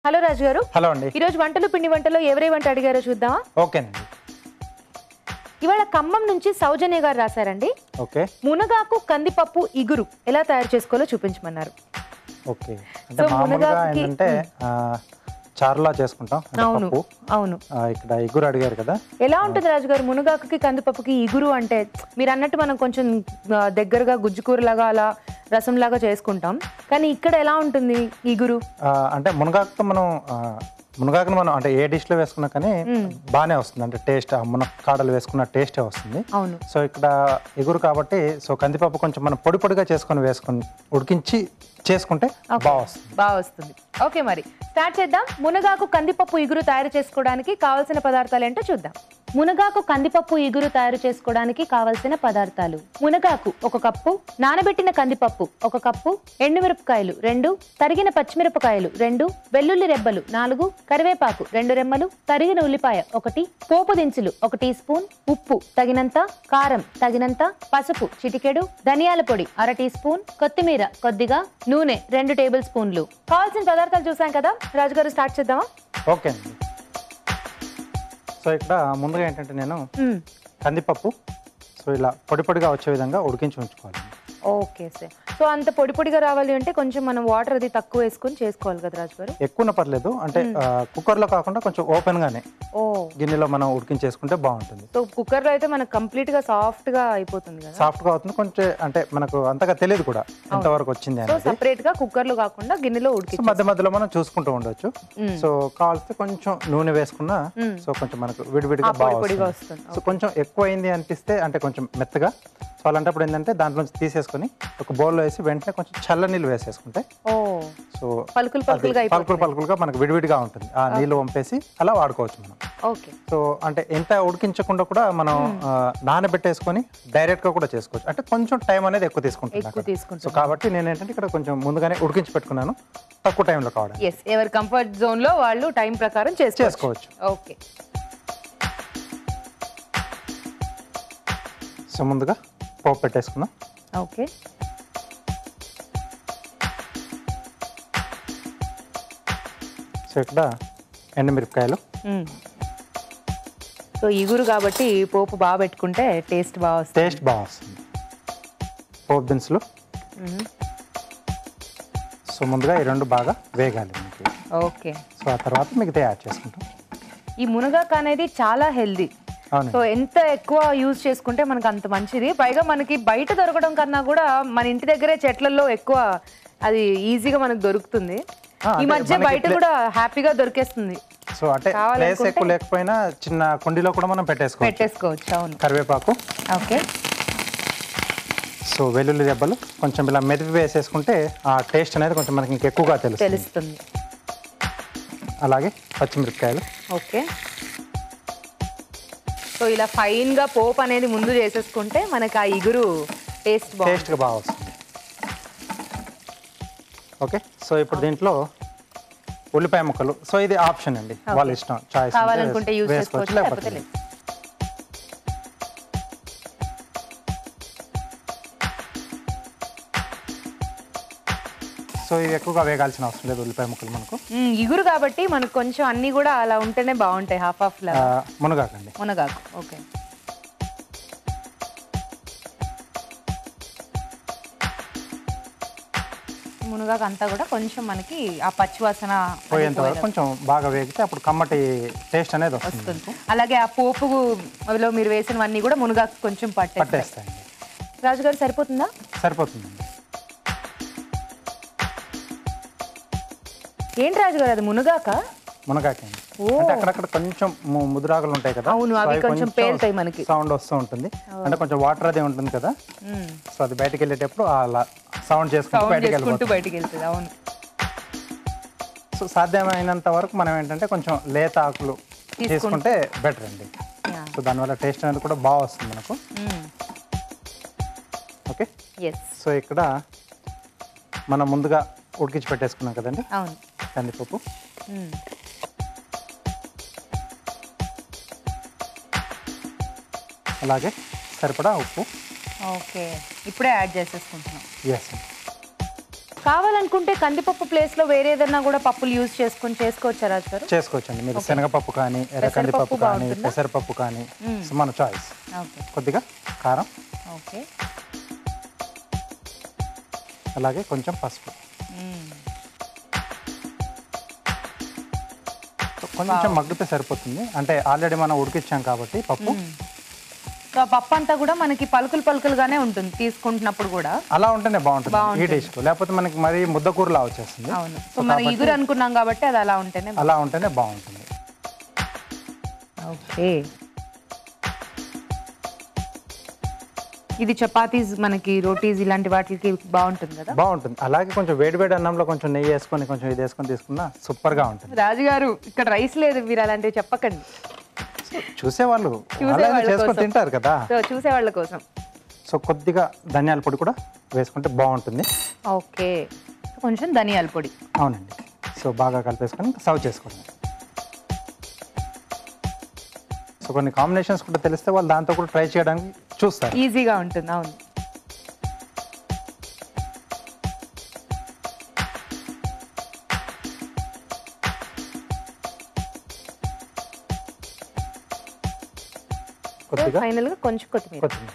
Hello రాజు గారు hello అండి ఈరోజు వంటలు పిండి వంటలో ఎవరే వంట అడిగారో చూద్దామా ఓకేనండి ఇవాళ ఖమ్మం నుంచి సౌజన్య గారు రాశారండి ఓకే మునగాకు కందిపప్పు ఇగురు ఎలా తయారు చేసుకోవాలో చూపించమన్నారు ఓకే అంటే సో మామూలుగా మునగాకుకి- ఏంటంటే ఆ, చారులా చేసుకుంటాం అంటే అవును పప్పు అవును ఆ, ఇక్కడ ఇగురు అడిగారు కదా ఎలా ఉంటుంది రాజు గారు మునగాకుకి కందిపప్పుకి ఇగురు అంటే మీరు అన్నట్టు మనం కొంచెం ఆ, దగ్గరగా గుజ్జుకూరలాగా అలా రసంలాగా చేసుకుంటాం కానీ ఇక్కడ ఎలా ఉంటుంది ఇగురు ఆ, అంటే మునగాకుతో మనం ఆ, మునగాకుని మనం అంటే ఏ డిష్లో వేసుకున్నా కానీ బాగానే వస్తుంది అంటే టేస్ట్ ఆ మునక్కాడలు వేసుకున్న టేస్టే వస్తుంది అవును సో ఇక్కడ ఎగురు కాబట్టి సో కందిపప్పు కొంచెం మనం పొడి పొడిగా చేసుకొని వేసుకొని ఉడికించి చేసుకుంటే బాగా వస్తుంది బాగా వస్తుంది ఓకే మరి స్టార్ట్ చేద్దాం మునగాకు కందిపప్పు ఇగురు తయారు చేసుకోవడానికి కావలసిన పదార్థాలు ఏంటో చూద్దాం మునగాకు కందిపప్పు ఇగురు తయారు చేసుకోవడానికి కావలసిన పదార్థాలు మునగాకు ఒక కప్పు నానబెట్టిన కందిపప్పు ఒక కప్పు ఎండుమిరపకాయలు రెండు తరిగిన పచ్చిమిరపకాయలు రెండు వెల్లుల్లి రెబ్బలు నాలుగు కరివేపాకు రెండు రెమ్మలు తరిగిన ఉల్లిపాయ ఒకటి పోపు దినుసులు ఒక టీ స్పూన్ ఉప్పు తగినంత కారం తగినంత పసుపు చిటికెడు ధనియాల పొడి అర టీ స్పూన్ కొత్తిమీర కొద్దిగా నూనె రెండు టేబుల్ స్పూన్లు కావాల్సిన పదార్థాలు చూసాం కదా రాజుగారు స్టార్ట్ చేద్దామా ఓకే అండి సో ఇక్కడ ముందుగా ఏంటంటే నేను మ్మ్. కందిపప్పు సో ఇలా పొడి పొడిగా వచ్చే విధంగా ఉడికించి ఉంచుకోవాలి ఓకే సార్ సో అంత పొడి పొడిగా రావాలి అంటే కొంచెం మనం వాటర్ అది తక్కువ వేసుకొని చేసుకోవాలి కదా రాజుగారు ఎక్కువ పర్లేదు అంటే ఆ, కుక్కర్లో కాకుండా కొంచెం ఓపెన్ గానే ఓ గిన్నెలో మనం ఉడికించేసుకుంటే బాగుంటుంది సో కుక్కర్ లో అయితే మనకు కంప్లీట్ గా సాఫ్ట్ గా అయిపోతుంది కదా సాఫ్ట్ గా అవుతుంది కొంచెం అంటే మనకు అంతగా తెలియదు కూడా ఎంతవరకు వచ్చింది సో అనేది సపరేట్ గా కుక్కర్ లో కాకుండా గిన్నెలో ఉడికి సో మధ్య మధ్యలో మనం చూసుకుంటూ ఉండొచ్చు మ్మ్. సో కావాల్సి కొంచెం నూనె వేసుకున్నా మ్మ్. సో కొంచెం మనకు విడివిడిగా పొడి బాగా పొడిగా వస్తుంది. వస్తుంది సో కొంచెం ఎక్కువ అయింది అనిపిస్తే అంటే కొంచెం మెత్తగా సో అలాంటప్పుడు ఏంటంటే దాంట్లోంచి తీసేసుకొని ఒక బౌల్లో వేసి వెంటనే కొంచెం చల్ల నీళ్ళు వేసేసుకుంటే ఓ సో పలుకులు అది పలుకులుగా పలుకులు అయిపోతుంది పలుకులుగా మనకు విడివిడిగా ఉంటుంది ఆ నీళ్ళు వంపేసి అలా వాడుకోవచ్చు మనం ఓకే సో అంటే ఎంత ఉడికించకుండా కూడా మనం ఆ, నానబెట్టేసుకొని డైరెక్ట్ గా కూడా చేసుకోవచ్చు అంటే కొంచెం టైం అనేది ఎక్కువ తీసుకుంటుంది ఎక్కువ అక్కడ. సో తీసుకుంటాం కాబట్టి నేను ఏంటంటే ఇక్కడ కొంచెం ముందుగానే ఉడికించి పెట్టుకున్నాను తక్కువ టైంలో కావడం ఎస్ ఎవరి కంఫర్ట్ జోన్ లో వాళ్ళు టైం ప్రకారం చేసుకోవచ్చు చేసుకోవచ్చు ఓకే సో ముందుగా పోపు పెట్టేసుకున్నాం ఓకే సో ఇక్కడ ఎండుమిరపకాయలు మ్మ్. సో ఇగురు కాబట్టి పోపు బాగా పెట్టుకుంటే టేస్ట్ బాగా వస్తుంది టేస్ట్ బాగా వస్తుంది పోపు దినుసులు మ్మ్. సో ముందుగా ఈ రెండు బాగా వేగాలి మనకి ఓకే సో ఆ తర్వాత మిగతా యాడ్ చేసుకుంటాం ఈ మునగాకు అనేది చాలా హెల్దీ అవునండి సో ఎంత ఎక్కువ యూజ్ చేసుకుంటే మనకు అంత మంచిది పైగా మనకి బయట దొరకడం కన్నా కూడా మన ఇంటి దగ్గరే చెట్లలో ఎక్కువ అది ఈజీగా మనకు దొరుకుతుంది ఆ, ఈ అంటే మధ్య మనకి బయట ప్లే- కూడా హ్యాపీగా దొరికేస్తుంది సో అంటే ప్లేస్ కావాలనుకుంటే- ఎక్కువ లేకపోయినా చిన్న కుండీలో కూడా మనం పెట్టేసుకోవచ్చు పెట్టేసుకోవచ్చు అవును కరివేపాకు ఓకే సో వెల్లుల్లి దెబ్బలు కొంచెం ఇలా మెదిపి వేసేసుకుంటే ఆ టేస్ట్ అనేది కొంచెం మనకి ఇంకెక్కువగా తెలుస్తుంది తెలుస్తుంది అలాగే పచ్చిమిరపకాయలు ఓకే సో ఇలా ఫైన్ గా పోపు అనేది ముందు చేసేసుకుంటే మనకి ఆ ఇగురు టేస్ట్ బాగుంటుంది టేస్ట్గా బాగా వస్తుంది ఓకే సో ఇప్పుడు దీంట్లో ఉల్లిపాయ ముక్కలు సో ఇది ఆప్షన్ అండి వాళ్ళ ఇష్టం చాయిస్ కావాలనుకుంటే యూజ్ చేసుకోవచ్చు లేకపోతే లేదు సో ఇవి ఎక్కువగా వేగాల్సిన అవసరం లేదు ఉల్లిపాయ ముక్కలు మనకు మ్మ్, ఇగురు కాబట్టి మనకు కొంచెం అన్ని కూడా అలా ఉంటేనే బాగుంటాయి హాఫ్ హాఫ్ లా ఆ, మునగాకండి మునగాకు ఓకే మునగాకు అంతా కూడా కొంచెం మనకి ఆ పచ్చివాసన అనేది పోయేంత వరకు కొంచెం బాగా వేగితే అప్పుడు కమ్మటి టేస్ట్ అనేది వస్తుంది వస్తుంది అలాగే ఆ పోపులో మీరు వేసినవన్నీ కూడా మునగాకు కొంచెం పట్టే పట్టేస్తాయండి రాజుగారు సరిపోతుందా సరిపోతుందండి ఏంటి రాజుగారు అది మునగాక మునగాకండి ఓ. అంటే అక్కడక్కడ కొంచెం ము- ముదురాకులు ఉంటాయి కదా అవును, సో అవి కొంచెం పేలుతాయి మనకి. సౌండ్ వస్తూ ఉంటుంది అంటే కొంచెం వాటర్ అది ఉంటుంది కదా మ్మ్. సో అది బయటకు వెళ్ళేటప్పుడు అలా సౌండ్ చేసుకుంటూ సౌండ్ బయటకు చేసుకుంటూ వెళ్ళిపోతుంది బయటికి వెళ్తుంది అవును సో సాధ్యమైనంత వరకు మనం ఏంటంటే కొంచెం లేత ఆకులు తీసుకుంటే బెటర్ అండి సో దానివల్ల టేస్ట్ అనేది కూడా బాగా వస్తుంది మనకు ఓకే ఎస్ సో ఇక్కడ మనం ముందుగా ఉడికించి పెట్టేసుకున్నాం కదండి అవును కందిపప్పు మ్మ్. అలాగే సరిపడా ఉప్పు ఓకే ఇప్పుడే యాడ్ చేసేసుకుంటున్నాం ఎస్ కావాలనుకుంటే కందిపప్పు ప్లేస్ లో వేరే ఏదైనా కూడా పప్పులు యూజ్ చేసుకొని చేసుకోవచ్చా రాజు గారు చేసుకోవచ్చండి మీరు శనగపప్పు కానీ ఎర్రకంది పప్పు కానీ బాగుంటుందా? పెసరపప్పు కానీ సో మన చాయిస్ ఓకే కొద్దిగా కారం ఓకే అలాగే కొంచెం పసుపు సో కొంచెం మగ్గితే సరిపోతుంది అంటే ఆల్రెడీ మనం ఉడికిచ్చాం కాబట్టి పప్పు సో ఆ పప్పు అంతా కూడా మనకి పలుకులు పలుకులుగానే ఉంటుంది తీసుకుంటున్నప్పుడు కూడా అలా ఉంటేనే బాగుంటుంది ఈ డిష్ లేకపోతే మనకి మరీ ముద్దకూరలా వచ్చేస్తుంది అవును సో మనం ఇగురు అనుకున్నాం కాబట్టి అది అలా ఉంటేనే అలా ఉంటేనే బాగుంటుంది ఓకే ఇది చపాతీస్ మనకి రోటీస్ ఇలాంటి వాటికి బాగుంటుంది కదా బాగుంటుంది అలాగే కొంచెం వేడి వేడి అన్నంలో కొంచెం నెయ్యి వేసుకొని కొంచెం ఇది వేసుకొని తీసుకున్నా సూపర్ గా ఉంటుంది రాజుగారు ఇక్కడ రైస్ లేదు మీరు అలాంటివి చెప్పకండి చూసేవాళ్ళు అలాగే వాళ్ళ చేసుకొని కోసం. తింటారు కదా సో చూసే వాళ్ళ కోసం సో కొద్దిగా ధనియాల పొడి కూడా వేసుకుంటే బాగుంటుంది ఓకే కొంచెం ధనియాల పొడి అవునండి సో బాగా కలిపేసుకొని సర్వ్ చేసుకోండి సో కొన్ని కాంబినేషన్స్ కూడా తెలిస్తే వాళ్ళు దాంతో కూడా ట్రై చేయడానికి చూస్తారు ఈజీగా ఉంటుంది అవును కొద్దిగా ఫైనల్ గా కొంచెం కొత్తిమీర కొత్తిమీర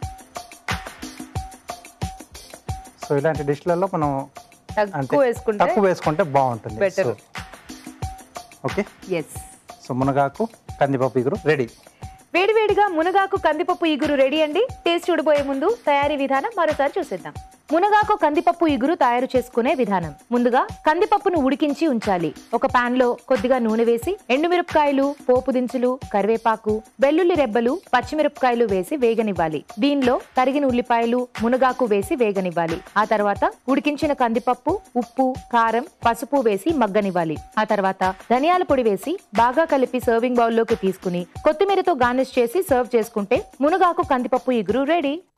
సో ఇలాంటి డిష్లలో మనం తక్కువ వేసుకుంటే తక్కువ వేసుకుంటే బాగుంటుంది Better. So okay yes so మునగాకు కందిపప్పు ఇగురు రెడీ వేడివేడిగా మునగాకు కందిపప్పు ఇగురు రెడీ అండి టేస్ట్ చూడబోయే ముందు తయారీ విధానం మరోసారి చూసేద్దాం మునగాకు కందిపప్పు ఇగురు తయారు చేసుకునే విధానం ముందుగా కందిపప్పును ఉడికించి ఉంచాలి ఒక పాన్ లో కొద్దిగా నూనె వేసి ఎండుమిరపకాయలు పోపు దినుసులు కరివేపాకు వెల్లుల్లి రెబ్బలు పచ్చిమిరపకాయలు వేసి వేగనివ్వాలి దీనిలో తరిగిన ఉల్లిపాయలు మునగాకు వేసి వేగనివ్వాలి ఆ తర్వాత ఉడికించిన కందిపప్పు ఉప్పు కారం పసుపు వేసి మగ్గనివ్వాలి ఆ తర్వాత ధనియాల పొడి వేసి బాగా కలిపి సర్వింగ్ బౌల్ లోకి తీసుకుని కొత్తిమీరతో గార్నిష్ చేసి సర్వ్ చేసుకుంటే మునగాకు కందిపప్పు ఇగురు రెడీ